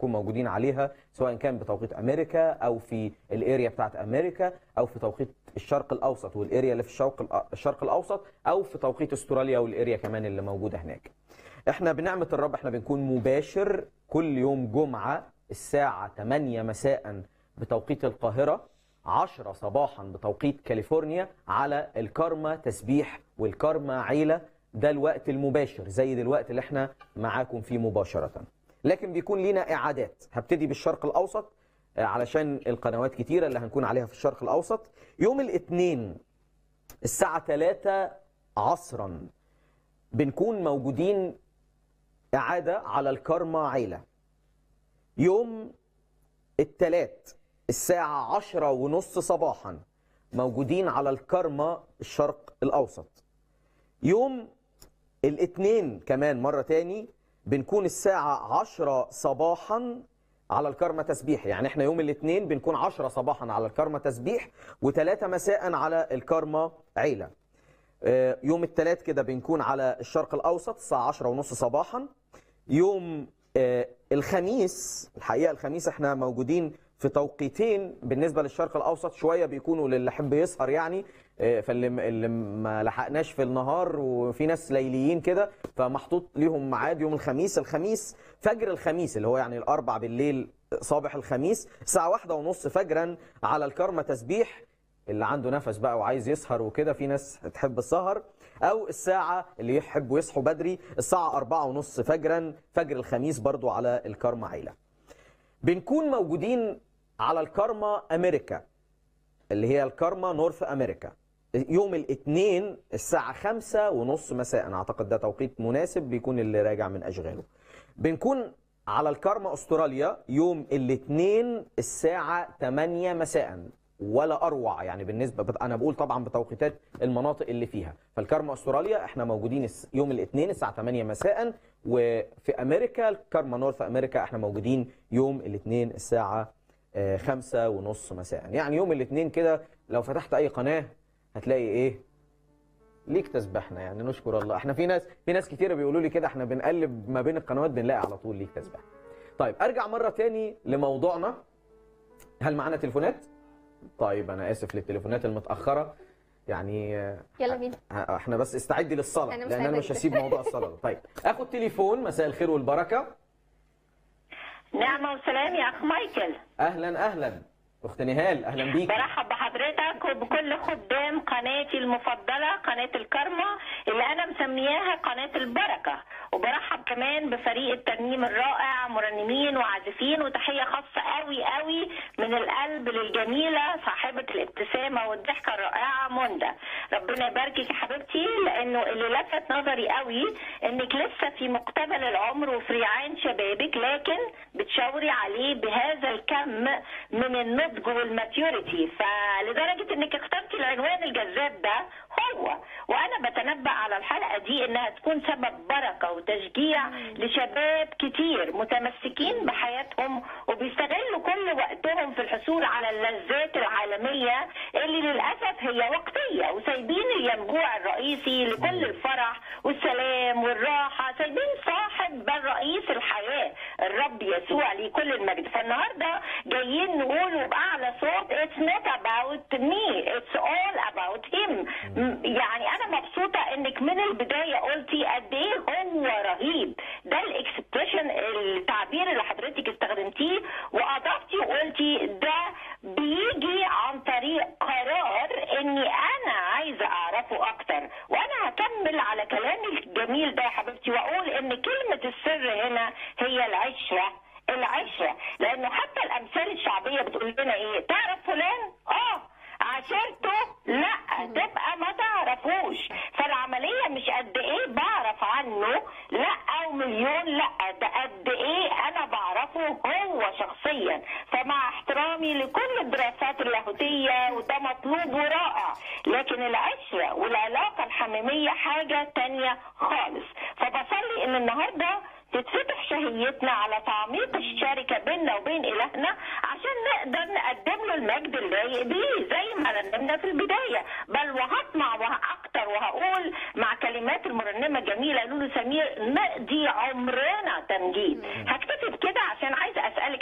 هنكون موجودين عليها سواء كان بتوقيت امريكا او في الاريا بتاعت امريكا او في توقيت الشرق الاوسط والاريا اللي في الشرق الأ- الشرق الاوسط او في توقيت استراليا والاريا كمان اللي موجوده هناك احنا بنعمه الرب احنا بنكون مباشر كل يوم جمعه الساعه 8 مساء بتوقيت القاهره 10 صباحا بتوقيت كاليفورنيا على الكارما تسبيح والكارما عيله ده الوقت المباشر زي دلوقتي اللي احنا معاكم فيه مباشره لكن بيكون لينا اعادات هبتدي بالشرق الاوسط آه، علشان القنوات كتيره اللي هنكون عليها في الشرق الاوسط يوم الاثنين الساعه 3 عصرا بنكون موجودين اعاده على الكارما عيله يوم الثلاث الساعة عشرة ونص صباحا موجودين على الكرمة الشرق الأوسط يوم الاثنين كمان مرة تاني بنكون الساعة عشرة صباحا على الكرمة تسبيح يعني احنا يوم الاثنين بنكون عشرة صباحا على الكرمة تسبيح وثلاثة مساء على الكرمة عيلة آه، يوم الثلاث كده بنكون على الشرق الأوسط الساعة عشرة ونص صباحا يوم آه، الخميس الحقيقه الخميس احنا موجودين في توقيتين بالنسبه للشرق الاوسط شويه بيكونوا للي يحب يسهر يعني آه، فاللي اللي ما لحقناش في النهار وفي ناس ليليين كده فمحطوط ليهم ميعاد يوم الخميس الخميس فجر الخميس اللي هو يعني الاربع بالليل صباح الخميس الساعه واحدة ونص فجرا على الكرمة تسبيح اللي عنده نفس بقى وعايز يسهر وكده في ناس تحب السهر او الساعه اللي يحبوا يصحوا بدري الساعه أربعة ونص فجرا فجر الخميس برضو على الكارما عيله بنكون موجودين على الكارما امريكا اللي هي الكارما نورث امريكا يوم الاثنين الساعة خمسة ونص مساء أعتقد ده توقيت مناسب بيكون اللي راجع من أشغاله بنكون على الكارما أستراليا يوم الاثنين الساعة 8 مساء ولا أروع يعني بالنسبة بت- أنا بقول طبعا بتوقيتات المناطق اللي فيها فالكارما أستراليا احنا موجودين الس- يوم الاثنين الساعة 8 مساء وفي أمريكا الكارما نورث أمريكا احنا موجودين يوم الاثنين الساعة آه، خمسة ونص مساء يعني يوم الاثنين كده لو فتحت أي قناة هتلاقي إيه ليك تسبحنا يعني نشكر الله احنا في ناس في ناس كتيره بيقولوا لي كده احنا بنقلب ما بين القنوات بنلاقي على طول ليك تسبح طيب ارجع مره تاني لموضوعنا هل معانا تليفونات طيب انا اسف للتليفونات المتاخره يعني آه، يلا بينا ه- احنا بس استعدي للصلاه أنا لان انا مش مستعدة. هسيب موضوع الصلاه ده طيب اخد تليفون مساء الخير والبركه نعمة وسلام يا أخ مايكل اهلا اهلا اخت نهال اهلا بيك برحب بحضرتك وبكل خدام قناتي المفضلة قناة الكرمة اللي أنا مسمياها قناة البركة وبرحب كمان بفريق الترنيم الرائع مرنمين وعازفين وتحية خاصة قوي قوي من القلب للجميلة صاحبة الابتسامة والضحكة الرائعة منى ربنا يباركك يا حبيبتي لأنه اللي لفت نظري قوي إنك لسه في مقتبل العمر وفي ريعان شبابك لكن بتشاوري عليه بهذا الكم من النضج والماتيوريتي فلدرجة إنك اخترتي العنوان الجذاب ده هو وأنا بتنبأ على الحلقة دي إنها تكون سبب بركة وتشجيع لشباب كتير متمسكين بحياتهم وبيستغلوا كل وقتهم في الحصول على اللذات العالمية اللي للأسف هي وقتية وسايبين الينبوع الرئيسي لكل الفرح والسلام والراحة سايبين صاحب بل رئيس الحياة الرب يسوع ليه كل المجد فالنهاردة جايين نقول بأعلى صوت it's not about me it's all about him م- يعني أنا مبسوطة إنك من البداية قلتي قد إيه هو رهيب ده الاكسبريشن التعبير اللي حضرتك استخدمتيه وأضفتي وقلتي ده بيجي عن طريق قرار إني أنا عايزة أعرفه أكتر وأنا هكمل على كلامي الجميل ده يا حبيبتي وأقول إن كلمة السر هنا هي العشرة العشرة لأنه حتى الأمثال الشعبية بتقول لنا إيه تعرف فلان؟ آه عاشرته لا تبقى ما تعرفوش فالعملية مش قد ايه بعرف عنه لا ومليون لا ده قد ايه انا بعرفه هو شخصيا فمع احترامي لكل الدراسات اللاهوتية وده مطلوب ورائع لكن العشرة والعلاقة الحميمية حاجة تانية خالص فبصلي ان النهاردة تتفتح شهيتنا على تعميق الشركة بيننا وبين إلهنا عشان نقدر نقدم له المجد اللايق بيه زي ما رنمنا في البداية بل وهطمع وهأكتر وهقول مع كلمات المرنمة الجميلة لولو سمير نقضي عمرنا تمجيد هكتفي بكده عشان عايزة